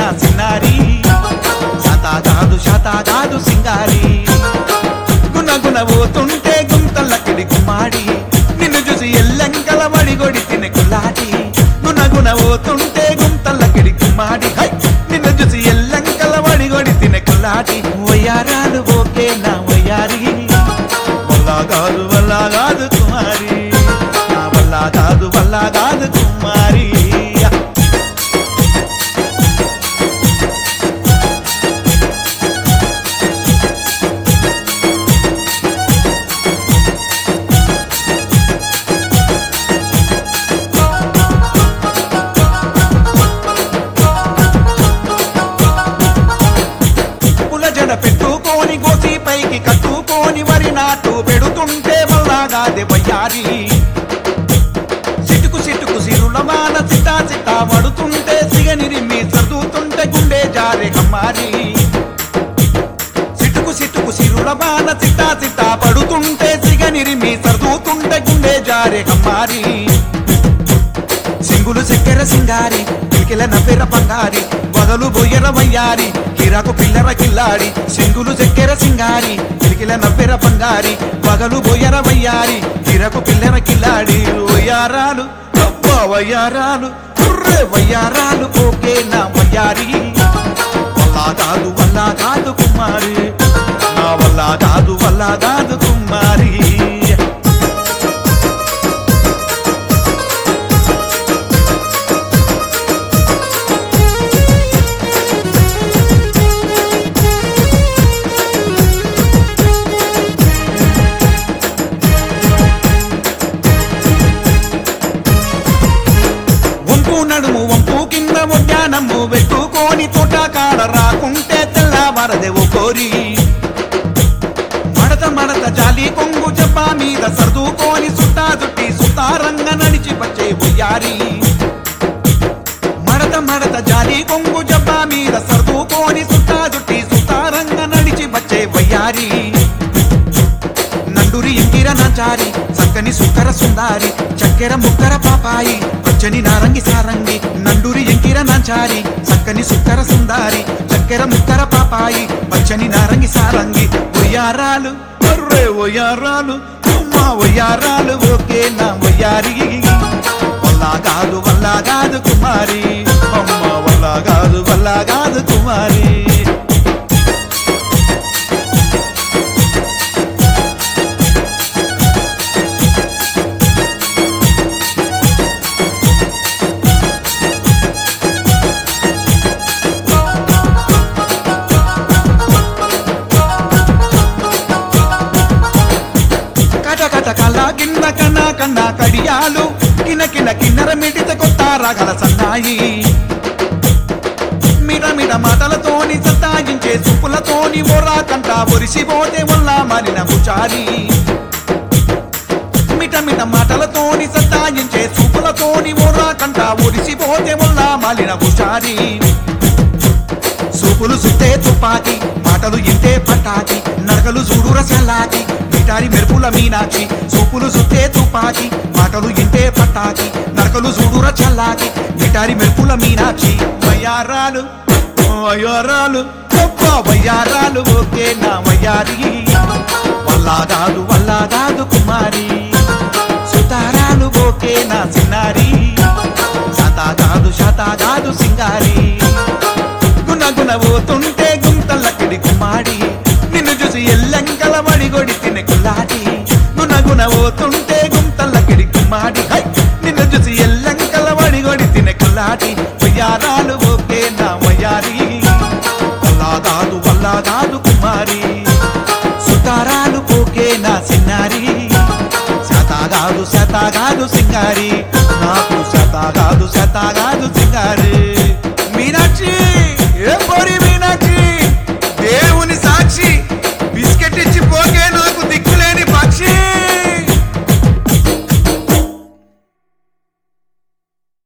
నా సిన్నారి శత కాదు శత కాదు సింగారి గుణ గుణ పోతుంటే గుంతలక్కడి కుమ్మాడి నిన్ను చూసి ఎల్లంకల వడిగొడి తినే కుల్లాటి గుణ గుణ పోతుంటే గుంతలక్కడి కుమ్మాడి హై! నిన్ను చూసి ఎల్లంకల వడిగొడి తినే కుల్లాటి వయ్యారాలు ఓకే నా వయ్యారి వల్ల కాదు వల్ల కాదు కుమారి నా వల్ల కాదు వల్ల కాదు కుమారి పుల జడ పెట్టుకోని గోసి పైకి కట్టుకోని వరి నాటు పెడుతుంటే వల్లాగాదే వయ్యారి సిటుకు సిటుకు సిరుల వాన సిటా సిటా పడుతుంటే సిగనిరిమ్మి సర్దుతుంటే గుండె జారే కమ్మారి సిటుకు సిటుకు సిరుల వాన సిటా సిటా పడుతుంటే సిగనిరిమ్మి సర్దుతుంటే గుండె జారే కమ్మారి సింగులు చక్కెర సింగారి కిలికిల నవ్వెర బంగారి వదలు బొయ్యర వయ్యారి కిరాకు పిల్లర కిల్లాడి సింగులు చక్కెర సింగారి కిలికిల నవ్వెర బంగారి వగలు బొయ్యర వయ్యారి కిరకు పిల్లర కిల్లాడి వయ్యారాలు అబ్బా వయ్యారాలు కుర్రె వయ్యారాలు ఓకే నా వయ్యారి వల్లా కాదు వల్లా కాదు కుమారి నా వల్ల కాదు వల్ల కాదు కుమారి వంపు నడుము వంపు కింద ఉద్యానము పెట్టుకోని తోట కాడ రాకుంటే తెల్లవారదేవో కోరి మడత మడత జాలి కొంగు జబ్బా మీద సర్దుకోని సుట్టా చుట్టి సుతారంగ నడిచి వచ్చే బొయ్యారి మడత మడత జాలి కొంగు జబ్బా మీద సర్దుకోని సుట్టా చుట్టి సుతారంగ నడిచి వచ్చే వయ్యారి నండురి ఇంకిర నాచారి చక్కని సుక్కర సుందారి చక్కెర ముక్కర పాపాయి పచ్చని నారంగి సారంగి నండురి ఎంకిర నాచారి చక్కని సుక్కర సుందారి చక్కెర ముక్కర పాపాయి పచ్చని నారంగి సారంగి ఒయ్యారాలు ఒర్రే ఒయ్యారాలు అమ్మ ఒయ్యారాలు ఓకే నా ఒయ్యారి వల్లా కాదు వల్లా కాదు కుమారి అమ్మ వల్లా కాదు వల్లా కాదు కుమారి కట కట కల గిన్న కన్న కన్న కడియాలు కిన కిన కిన్నర మిడిత కొత్త రగల సన్నాయి మిడ మిడ మాటలతోని సత్తాయించే సుప్పులతోని మొరా కంట ఒరిసిపోతే వల్ల మరిన ముచారి మిట మిట మాటలతోని సత్తాయించే సుప్పులతోని మొరా కంట ఒరిసిపోతే వల్ల మలిన ముచారి సూపులు సుట్టే తుపాకి మాటలు ఇంతే పటాకి నడకలు చూడు రసలాకి మిటారి మెరుపుల మీనాక్షి సూపులు సుట్టే తుపాకి మాటలు ఇంతే పటాకి నడకలు చూడు రచల్లాకి మిటారి మెరుపుల మీనాక్షి వయ్యారాలు వయ్యారాలు గొప్ప వయ్యారాలు ఓకే నా వయ్యారి వల్లాగాదు వల్లాగాదు కుమారి సుతారాలు ఓకే నా సిన్నారి శతాగాదు శతాగాదు సింగారి గుణ గుణ పోతుంటే గుంతలక్కడి కుమ్మాడి నిన్ను చూసి ఎల్లంకల వడిగొడి తినే కుల్లాటి గుణ గుణ పోతుంటే గుంతలక్కడి కుమ్మాడి హై! నిన్ను చూసి ఎల్లంకల వడిగొడి తినే కుల్లాటి వయ్యారాలు ఓకే నా వయ్యారి వల్లా కాదు వల్లా కాదు కుమారి సుతారాలు ఓకే నా సిన్నారి శతాగాదు శతాగాదు సింగారి